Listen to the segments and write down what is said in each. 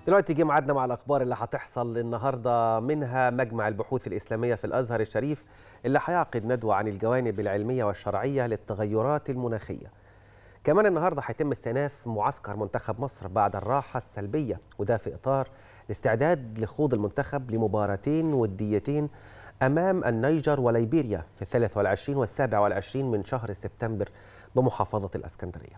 دلوقتي جه ميعادنا مع الاخبار اللي هتحصل النهارده منها مجمع البحوث الاسلاميه في الازهر الشريف اللي هيعقد ندوه عن الجوانب العلميه والشرعيه للتغيرات المناخيه. كمان النهارده هيتم استئناف معسكر منتخب مصر بعد الراحه السلبيه وده في اطار الاستعداد لخوض المنتخب لمباراتين وديتين امام النيجر وليبيريا في 23 وال 27 من شهر سبتمبر بمحافظه الاسكندريه.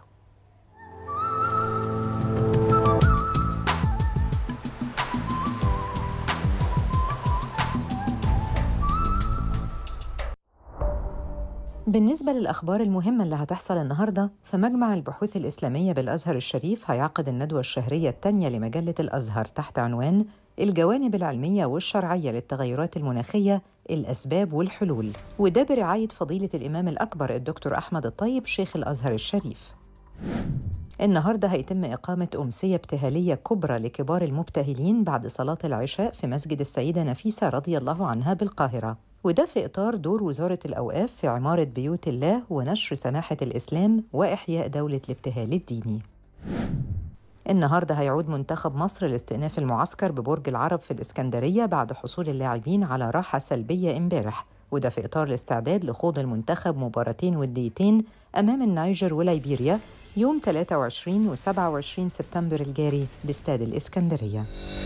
بالنسبة للأخبار المهمة اللي هتحصل النهاردة فمجمع البحوث الإسلامية بالأزهر الشريف هيعقد الندوة الشهرية الثانية لمجلة الأزهر تحت عنوان الجوانب العلمية والشرعية للتغيرات المناخية الأسباب والحلول وده برعاية فضيلة الإمام الأكبر الدكتور أحمد الطيب شيخ الأزهر الشريف النهارده هيتم إقامة أمسية ابتهالية كبرى لكبار المبتهلين بعد صلاة العشاء في مسجد السيدة نفيسة رضي الله عنها بالقاهرة وده في إطار دور وزارة الأوقاف في عمارة بيوت الله ونشر سماحة الإسلام وإحياء دولة الابتهال الديني النهارده هيعود منتخب مصر لاستئناف المعسكر ببرج العرب في الإسكندرية بعد حصول اللاعبين على راحة سلبية امبارح وده في إطار الاستعداد لخوض المنتخب مباراتين وديتين أمام النيجر وليبيريا يوم 23 و 27 سبتمبر الجاري باستاد الإسكندرية